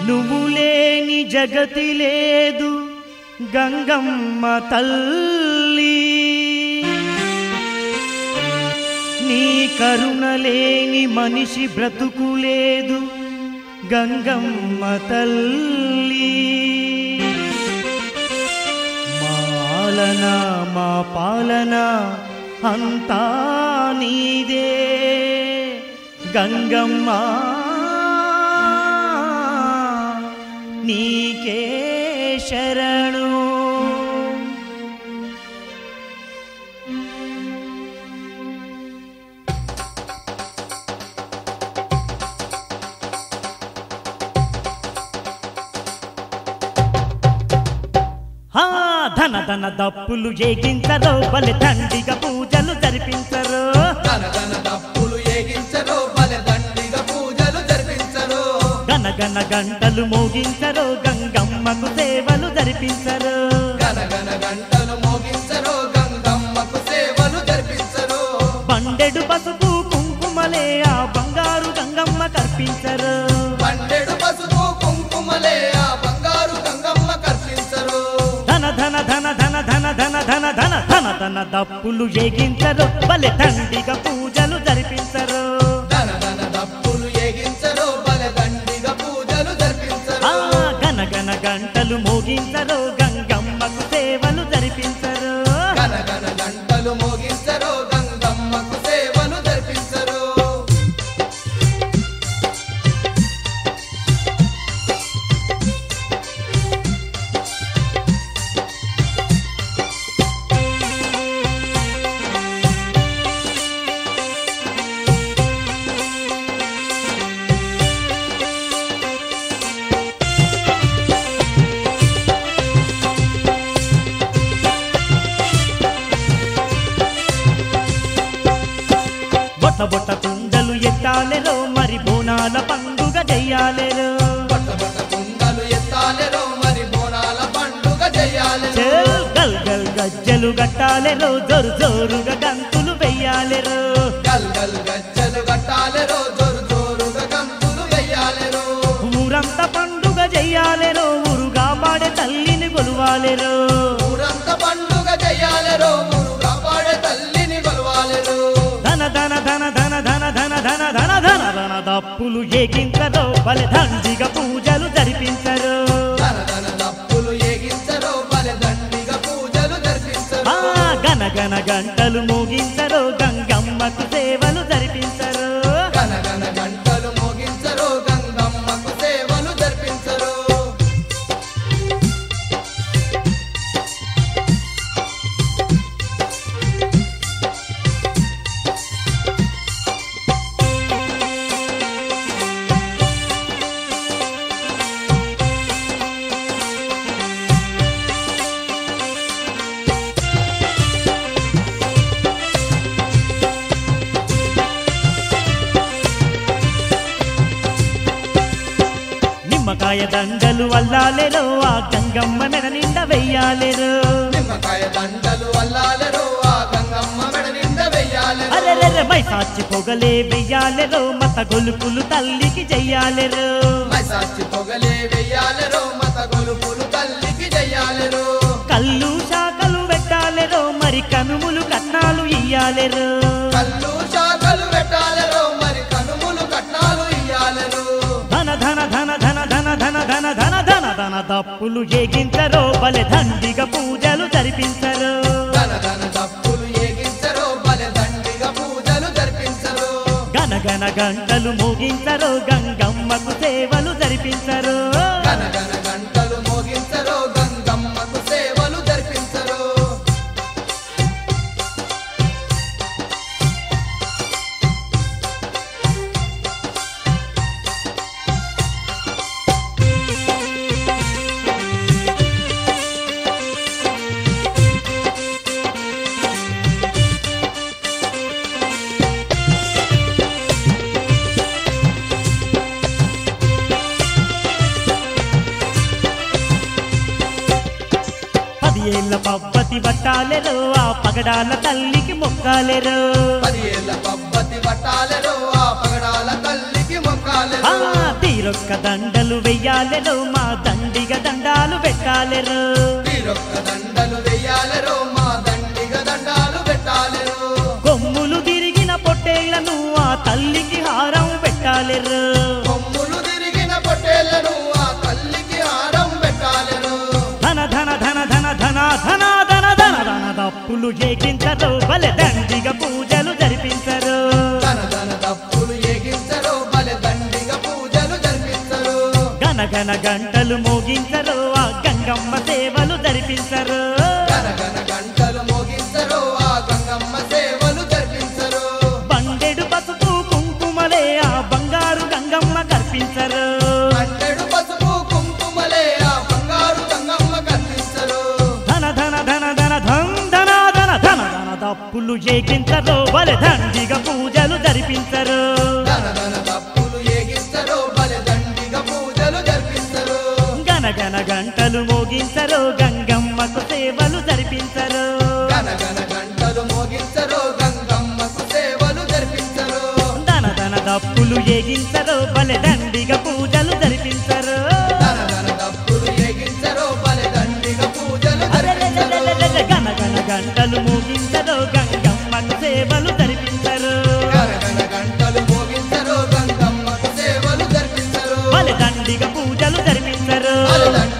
నువ్వు లేని జగతి లేదు గంగమ్మ తల్లి నీ కరుణ లేని మనిషి బ్రతుకు లేదు గంగమ్మ తల్లి మాలన మా పాలన అంతా నీదే గంగమ్మ నీకే శరణు ఆ ధన ధన దప్పులు ఏగించరో బలి దండిగా పూజలు జరిపించరు ధన ధన డప్పులు ఏగించరు బలె దండిగా పూజలు జరిపించరు గన గన గంటలు మోగించరు గంగమ్మకు సేవలు జరిపించరు గన గన గంటలు మోగించరు గంగమ్మకు సేవలు జరిపించరు బండెడు పసుపు కుంకుమలే ఆ బంగారు గంగమ్మ కర్పించరు పండెడు పసుపు కుంకుమలే ఆ బంగారు గంగమ్మ కర్పించరు ధన ధన ధన ధన ధన ధన ధన ధన ధన ధన దప్పులు ఏగించరు బలి దండిగా పూజలు జరిపించరు ధన ధన డప్పులు ఏగించరు బలె దండిగా పూజలు జరిపించరు ఆ గన గన గంటలు మోగించరు గంగమ్మకు సేవలు జరిపించరు గన గన గంటలు మోగించరు గంగమ్మకు సేవలు జరిపించరు బొట్ట బొట్ట కుండలు ఎత్తాలెరో మరి బోనాల పండుగ చెయ్యాలెరో బట్ట బట్ట కుండలు ఎత్తాలెరో మరి బోనాల పండుగ చెయ్యాలెరో చెల్ గల్ గల్ గజ్జలు గట్టాలెరో జోరు జోరుగా గంతులు వెయ్యాలెరో గల్ గల్ గజ్జలు కట్టాలెరో జోరు జోరుగా గంతులు వెయ్యాలెరో ఊరంతా పండుగ చెయ్యాలెరో ఊరుగా పాడే తల్లిని కొలువాలెరో ఊరంతా పండుగ చెయ్యాలెరో మురుగా పాడే తల్లిని కొలవాలెరో ధన ధన ధన ధన ధన ధన ధన ధన ధన ధన దప్పులు ఏగించరో బలి దండిగా పూజలు జరిపించరు ధన ధన దప్పులు ఏగించరో బలె దండిగా పూజలు జరిపించరు ఆ గన గన గంటలు మోగించరు గంగమ్మకు సేవలు జరిపించరు గన గన గంటలు మోగించరు గంగమ్మకు సేవలు జరిపించరు నిమ్మకాయ దండలు వల్లాలెరో ఆ గంగమ్మ మెడ నిండా వెయ్యాలెరో నిమ్మకాయ దండలు అల్లాలెరో ఆ గంగమ్మ మెడ నిండా వెయ్యాలెరో అరెరెరె మైసాచి పొగలే వెయ్యాలెరో మత గొలుపులు తల్లికి చెయ్యాలెరో మైసాచి పొగలే వెయ్యాలెరో మత గొలుపులు తల్లికి చెయ్యాలెరో కళ్ళు శాఖలు పెట్టాలెరో మరి కనుములు కట్నాలు ఇయ్యాలెరో కళ్ళు శాఖలు పెట్టాలెరో మరి కనుములు కట్నాలు ఇయ్యాలెరో ధన ధన ధన ధన ధన ధన ధన ధన ధన ధన దప్పులు ఏగించరో బలె దండిగా పూజలు జరిపించరు ధన ధన డప్పులు ఏగించరో బలె దండిగా పూజలు జరిపించరు గన గన గంటలు మోగించరు గంగమ్మకు సేవలు జరిపించరు గన గన గంటలు మోగించరో గంగమ్మకు సేవలు జరిపించరు పది ఏళ్ళ పబ్బతి పట్టాలెరో ఆ పగడాల తల్లికి మొక్కాలెరో పది ఏళ్ళ పబ్బతి పట్టాలెరో ఆ పగడాల తల్లికి మొక్కాలెరో ఆ తీరొక్క దండలు దండలు వెయ్యాలెరో మా దండిగ దండాలు పెట్టాలెరో వీరొక్క దండలు వెయ్యాలెరో మా దండిగ దండాలు పెట్టాలెరో కొమ్ములు తిరిగిన పొట్టేళ్లను ఆ తల్లికి హారం పెట్టాలెరో కొమ్ములు తిరిగిన పొట్టేళ్లను ఆ తల్లికి హారం పెట్టాలెరో ధన ధన ధన ధన ధన ధన ధన ధన ధన దప్పులు ఏకించరు బలె దండిగ పూజలు జరిపించరు తన తన తప్పులు ఏగించరో బలె దండిగ పూజలు జరిపించరు గన గన గంటలు మోగించరు ఆ గంగమ్మ సేవలు జరిపించరు గనగన గంటలు మోగించరో ఆ గంగమ్మ సేవలు జరిపించరు బండెడు పసుపు కుంకుమలే ఆ బంగారు గంగమ్మ కర్పించరు పండెడు పసుపు కుంకుమలే ఆ బంగారు గంగమ్మ కనిపించరు ధన ధన ధన ధన ధన్ ధన ధన ధన ధన దప్పులు ఏకించరు బలె దండిగ పూజలు జరిపించరు ధన ధన తప్పులు ఏగించరో బలె దండిగ పూజలు జరిపించరు గన గన గంటలు మోగించరు గంగమ్మకు సేవలు జరిపించరు గనగన గంటలు మోగించరో గంగమ్మకు సేవలు జరిపించరు ధన ధన దప్పులు ఏగించరు బలె దండిగ పూజలు జరిపించరు ధన ధన తప్పులు ఏగించరో బలె దండిగ పూజలు జరిపించరు అరెరెరెరెరెరె గన గన గంటలు మోగించరు గంగమ్మకు సేవలు జరిపించరు గనగన గంటలు మోగించరో గంగమ్మకు సేవలు జరిపించరు బలె దండిగ పూజలు జరిపించరు బలె దండిగ